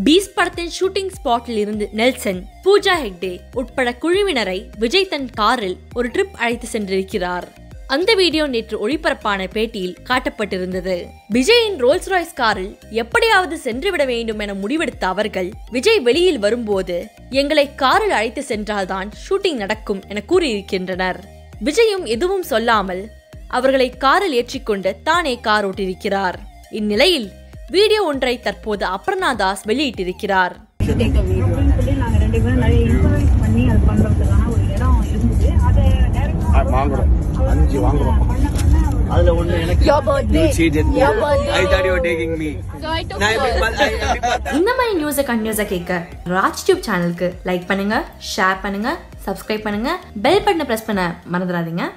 Piece படத்தின் shooting ஸ்பாட்டில் இருந்து நெல்சன் பூஜா ஹெக்டே உட்பட குழுவினரை விஜய் தன் காரில் ஒரு ட்ரிப் அழைத்து சென்றிருக்கிறார் அந்த வீடியோ நேற்று ஒளிபரப்பான பேட்டியில் காட்டப்பட்டிருந்தது விஜயின் ரோல்ஸ் ராய்ஸ் காரில் எப்படியாவது சென்றுவிட வேண்டும் என முடிவெடுத்த அவர்கள் விஜய் வெளியில் வரும்போது எங்களை காரில் அழைத்து சென்றால்தான் ஷூட்டிங் நடக்கும் என கூறியிருக்கின்றனர் விஜயும் எதுவும் சொல்லாமல் அவர்களை காரில் ஏற்றிக்கொண்டு தானே கார் ஓட்டியிருக்கிறார் இந்நிலையில் வீடியோ ஒன்றை தற்போது அபர்ணா தாஸ் வெளியிட்டிருக்கிறார் அப்படின்னு சொல்லி நாங்க ரெண்டு பேரும் நிறைய இன்ஃபுளுன்ஸ் பண்ணி அது பண்றதுக்கான ஒரு இடம் இருந்தது அதை ஆ, வாங்குறோம் அஞ்சு வாங்குறோம் அதுல ஒண்ணு எனக்கு You cheated me. I thought you were taking me. நான் எப்படி பார்த்தா- எப்படி பார்த்தா- இந்த மாதிரி நியூஸை கண்டினியூஸாக கேட்க ராஜ் டியூப் சேனலுக்கு லைக் பண்ணுங்க ஷேர் பண்ணுங்க சப்ஸ்கிரைப் பண்ணுங்க பெல் பட்டனை பிரஸ் பண்ண மறந்துடாதீங்க